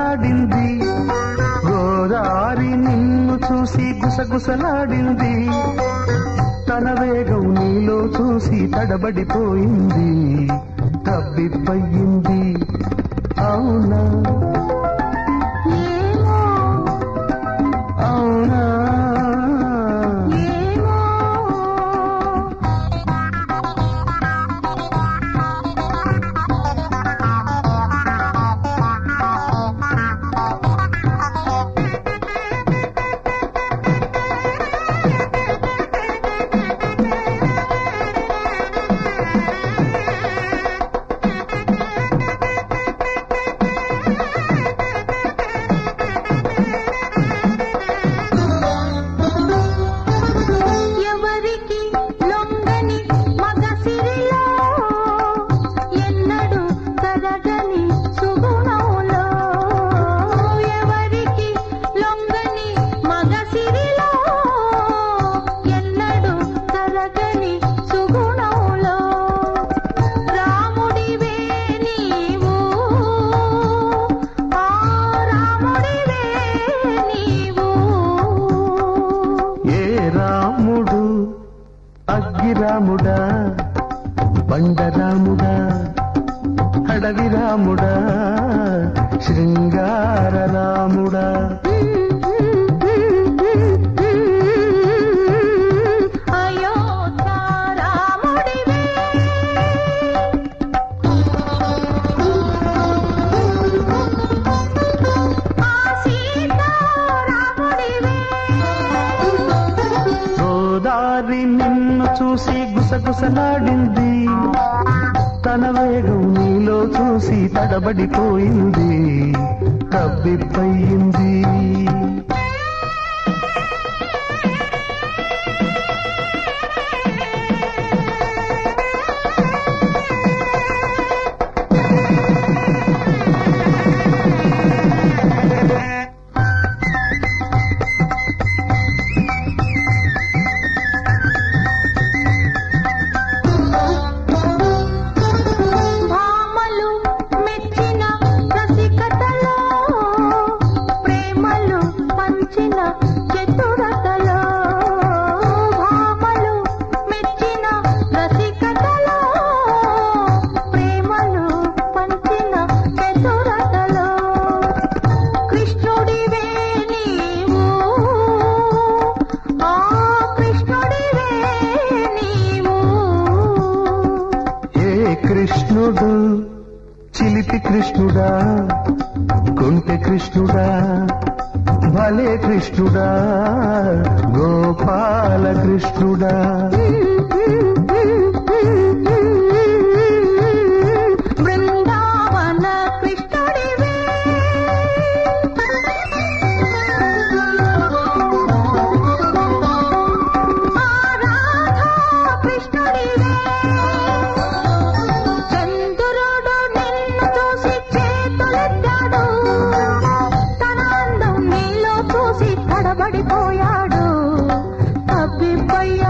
గుసగుసలాడింది గోదారి నిన్ను చూసి గుసగుసలాడింది తన వేగం నీలో చూసి తడబడిపోయింది తబ్బిబ్బయింది అవునా ఏమో అవునా ఏమో ఎవరికి లొంగని మగసిరిలో ఎన్నడు తరగని సుగుణంలో ఎవరికి లొంగని మగసిరిలో ఎన్నడు తరగని సుగుణంలో రాముడివే నీవు ఆ రాముడివే నీవు ఏ రాముడు అగ్గిరాముడా బండరాముడా అడవి రాముడా శృంగార రాముడా అయోధ్య రాముడివే ఆ సీత రాముడివే గోదారి నిన్ను చూసి గుసగుసలాడింది తన వేగం నీలో చూసి తడబడిపోయింది తబ్బిబ్బయింది భామలు మెచ్చిన రసికతలో ప్రేమలు పంచిన చతురతలో భామలు మెచ్చిన రసికతలో ప్రేమలు పంచిన చతురతలో కృష్ణుడివే నీవు ఆ కృష్ణుడివే నీవు ఏ కృష్ణుడు చిలిపి కృష్ణుడా కొంటె కృష్ణుడా భలే కృష్ణుడా గోపాల కృష్ణుడా బృందావన కృష్ణుడివే ఆ రాధా కృష్ణుడివే చంద్రుడు నిన్ను చూసి చేతులెత్తాడు తన అందం నీలో చూసి తడబడిపోయాడు అబ్బిబ్బయ్య